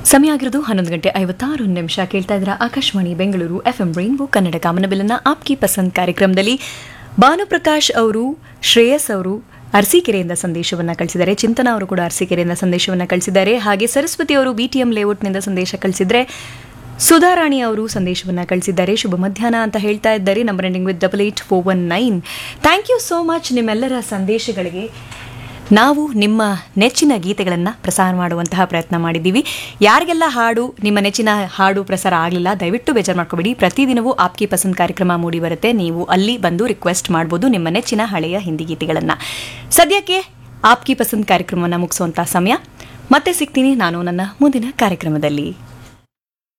ಸಮಯ ಆಗಿರೋದು ಹನ್ನೊಂದು ಗಂಟೆ ಐವತ್ತಾರು ನಿಮಿಷ ಕೇಳ್ತಾ ಇದ್ರ Akashvani Bengaluru F M rainbow Kannada ಕಾಮನಬಿಲ್ಲನ್ನ ಆಪ್ಕಿ ಪಸಂದ್ ಕಾರ್ಯಕ್ರಮದಲ್ಲಿ ಭಾನುಪ್ರಕಾಶ್ ಅವರು ಶ್ರೇಯಸ್ ಅವರು ಅರಸೀಕೆರೆಯಿಂದ ಸಂದೇಶವನ್ನ ಕಳಿಸಿದ್ದಾರೆ ಚಿಂತನ ಅವರು ಕೂಡ ಅರಸೀಕೆರೆಯಿಂದ ಸಂದೇಶವನ್ನ ಕಳಿಸಿದ್ದಾರೆ ಹಾಗೆ ಸರಸ್ವತಿ ಅವರು ಬಿಟಿಎಂ ಲೇಔಟ್ನಿಂದ ಸಂದೇಶ ಕಳಿಸಿದ್ರೆ ಸುಧಾರಾಣಿ ಅವರು ಸಂದೇಶವನ್ನ ಕಳಿಸಿದ್ದಾರೆ ಶುಭ ಮಧ್ಯಾಹ್ನ ಅಂತ ಹೇಳ್ತಾ ಇದ್ದಾರೆ number ending with double eight four one nine thank you so much ನಿಮ್ಮೆಲ್ಲರ ಸಂದೇಶಗಳಿಗೆ ನಾವು ನಿಮ್ಮ ನೆಚ್ಚಿನ ಗೀತೆಗಳನ್ನು ಪ್ರಸಾರ ಮಾಡುವಂತಹ ಪ್ರಯತ್ನ ಮಾಡಿದ್ದೀವಿ ಯಾರಿಗೆಲ್ಲ ಹಾಡು ನಿಮ್ಮ ನೆಚ್ಚಿನ ಹಾಡು ಪ್ರಸಾರ ಆಗಲಿಲ್ಲ ದಯವಿಟ್ಟು ಬೇಜಾರು ಮಾಡ್ಕೋಬೇಡಿ ಪ್ರತಿದಿನವೂ ಆಪ್ಕಿ ಪಸಂದ್ ಕಾರ್ಯಕ್ರಮ ಮೂಡಿ ಬರುತ್ತೆ ನೀವು ಅಲ್ಲಿ ಬಂದು ರಿಕ್ವೆಸ್ಟ್ ಮಾಡ್ಬೋದು ನಿಮ್ಮ ನೆಚ್ಚಿನ ಹಳೆಯ ಹಿಂದಿ ಗೀತೆಗಳನ್ನು ಸದ್ಯಕ್ಕೆ ಆಪ್ಕಿ ಪಸಂದ್ ಕಾರ್ಯಕ್ರಮವನ್ನು ಮುಗಿಸುವಂಥ ಸಮಯ ಮತ್ತೆ ಸಿಗ್ತೀನಿ ನಾನು ನನ್ನ ಮುಂದಿನ ಕಾರ್ಯಕ್ರಮದಲ್ಲಿ